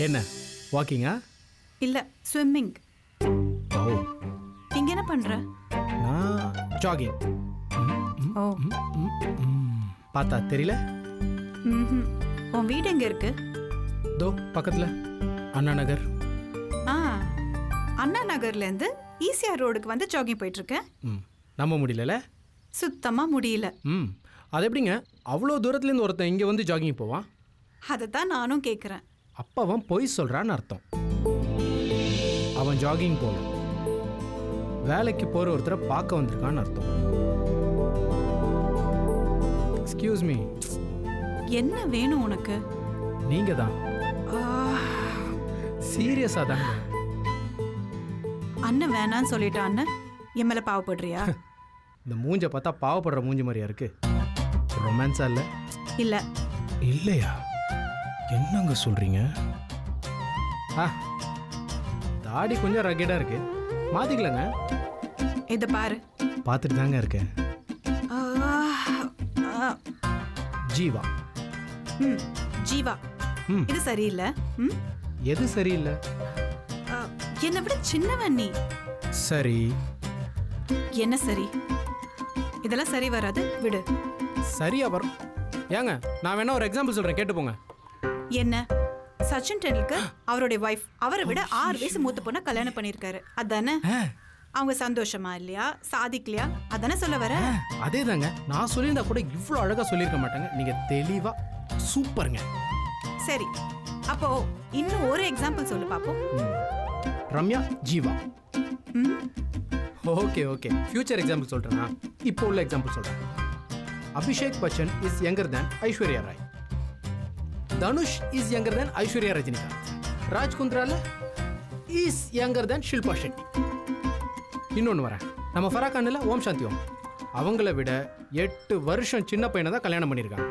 என்ன வாக்கிங்கா இல்ல ஸ்விம்மிங் ஓ இங்க என்ன பண்ற நான் ஜாகிங் ஓ பார்த்தா தெரியல ம்ஹும். உன் வீடு எங்க இருக்கு தோ பக்கத்தில் அண்ணா நகர் ஆ அண்ணா நகர்ல இருந்து ஈசிஆர் ரோடுக்கு வந்து ஜாகிங் போயிட்டு இருக்கேன் ம் நம்ப முடியலல சுத்தமா முடியல ம் அது எப்படிங்க அவ்வளோ தூரத்துலேருந்து ஒருத்தன் இங்கே வந்து ஜாகிங் போவான் அதை தான் நானும் கேட்குறேன் அப்போ அவன் பொய் சொல்கிறான்னு அர்த்தம் அவன் ஜாகிங் போகல வேலைக்கு போகிற ஒருத்தரை பார்க்க வந்திருக்கான்னு அர்த்தம் எக்ஸ்கியூஸ் மீ என்ன வேணும் உனக்கு நீங்கள் தான் சீரியஸாக தாங்க அண்ணன் வேணான்னு சொல்லிட்டான் அண்ணன் என் மேல பாவப்படுறியா இந்த மூஞ்ச பார்த்தா பாவப்படுற மூஞ்சி மாதிரியா இருக்கு ரொமான்ஸா இல்லை இல்ல இல்லையா என்னங்க சொல்றீங்க ஆ தாடி கொஞ்சம் ரகடா இருக்கு மாத்திக்கலங்க இத பாரு பார்த்துட்டு தாங்க இருக்கேன் ஆ, ஆ, ஜீவா ம், ஜீவா ம். இது சரியில்லை ம் எது சரியில்லை ஆ, என்னை விட சின்னவன் நீ சரி என்ன சரி இதெல்லாம் சரி வராது விடு சரியா வரும் ஏங்க நான் வேணா ஒரு எக்ஸாம்பிள் சொல்றேன் கேட்டு போங்க என்ன சச்சின் டெண்டுல்கர் அவருடைய வைஃப் அவரை விட ஆறு வயசு மூத்த பொண்ணை கல்யாணம் பண்ணியிருக்காரு அதானே அவங்க சந்தோஷமா இல்லையா சாதிக்கலையா அதானே சொல்ல வர அதே தாங்க நான் சொல்லியிருந்தா கூட இவ்வளோ அழகா சொல்லியிருக்க மாட்டாங்க நீங்க தெளிவா சூப்பருங்க சரி அப்போ இன்னும் ஒரு எக்ஸாம்பிள் சொல்லு பாப்போம் ம். ரம்யா ஜீவா ம் ஓகே ஓகே ஃபியூச்சர் எக்ஸாம்பிள் சொல்கிறேன்னா இப்போ உள்ள எக்ஸாம்பிள் சொல்கிறேன் Abhishek Bachchan is younger than Aishwarya Rai Dhanush is younger than Aishwarya Rajinikanth Raj குந்த்ரால is younger than Shilpa Shetty இன்னொன்று வரேன் நம்ம ஃபராக்கானில் ஓம் சாந்தி ஓம் அவங்கள விட எட்டு வருஷம் சின்ன பையனை தான் கல்யாணம் பண்ணியிருக்காங்க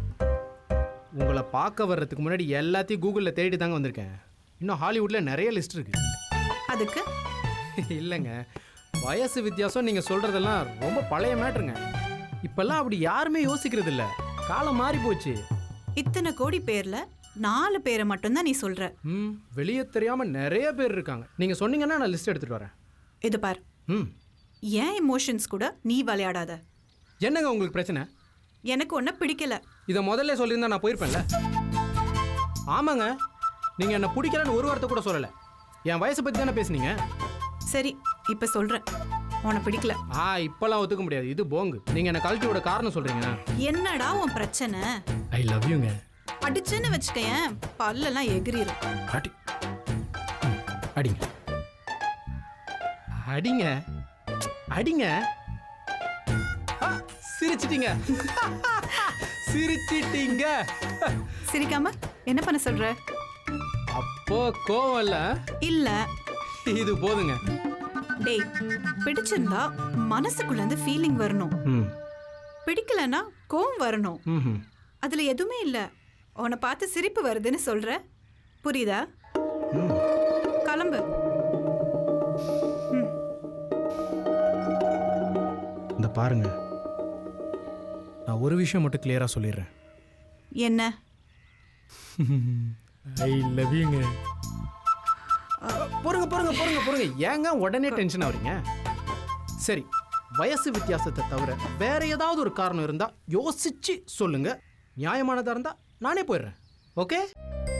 உங்களை பார்க்க வர்றதுக்கு முன்னாடி எல்லாத்தையும் கூகுளில் தேடி தாங்க வந்திருக்கேன் இன்னும் ஹாலிவுட்டில் நிறைய லிஸ்ட் இருக்குது அதுக்கு இல்லைங்க வயசு வித்தியாசம் நீங்கள் சொல்கிறதெல்லாம் ரொம்ப பழைய மேட்ருங்க இப்போல்லாம் அப்படி யாருமே யோசிக்கிறது இல்ல காலம் மாறி போச்சு இத்தனை கோடி பேர்ல நாலு பேரை மட்டும்தான் நீ சொல்ற ம் வெளியே தெரியாமல் நிறைய பேர் இருக்காங்க நீங்கள் சொன்னீங்கன்னா நான் லிஸ்ட் எடுத்துகிட்டு வரேன் இது பார் ம் ஏன் எமோஷன்ஸ் கூட நீ விளையாடாத என்னங்க உங்களுக்கு பிரச்சனை எனக்கு ஒன்ன பிடிக்கல இதை முதல்ல சொல்லியிருந்தா நான் போயிருப்பேன்ல ஆமாங்க நீங்கள் என்னை பிடிக்கலன்னு ஒரு வார்த்தை கூட சொல்லலை என் வயசை பற்றி தானே பேசுனீங்க சரி இப்ப சொல்றேன் உன்னை பிடிக்கல ஆ இப்போல்லாம் ஒத்துக்க முடியாது இது போங்கு நீங்கள் என்னை கழட்டியோட காரணம் சொல்கிறீங்க என்னடா உன் பிரச்சனை ஐ லவ் யூங்க அடிச்சுன்னு வச்சுக்கயேன் பல்லெல்லாம் எகிரிரும் அடி ம், அடிங்க அடிங்க அடிங்க ஆ, சிரிச்சிட்டீங்க சிரிச்சிட்டீங்க சிரிக்காம என்ன பண்ண சொல்ற அப்போ கோவம் இல்ல இல்ல இது போதுங்க டேய் பிடிச்சிருந்தா மனசுக்குள்ள இருந்து ஃபீலிங் வரணும் ம் பிடிக்கலனா கோவம் வரணும் ம் அதுல எதுவுமே இல்ல உன்னை பார்த்து சிரிப்பு வருதுன்னு சொல்ற புரியுதா ம் கிளம்பு இந்த பாருங்க நான் ஒரு விஷயம் மட்டும் கிளியரா சொல்லிடுறேன் என்ன ஐ லவ் யூங்க பொறுங்க பொறுங்க பொறுங்க பொறுங்க ஏங்க உடனே டென்ஷன் ஆகுறீங்க சரி வயசு வித்தியாசத்தை தவிர வேற ஏதாவது ஒரு காரணம் இருந்தா யோசிச்சு சொல்லுங்க நியாயமானதா இருந்தா நானே போயிடுறேன் ஓகே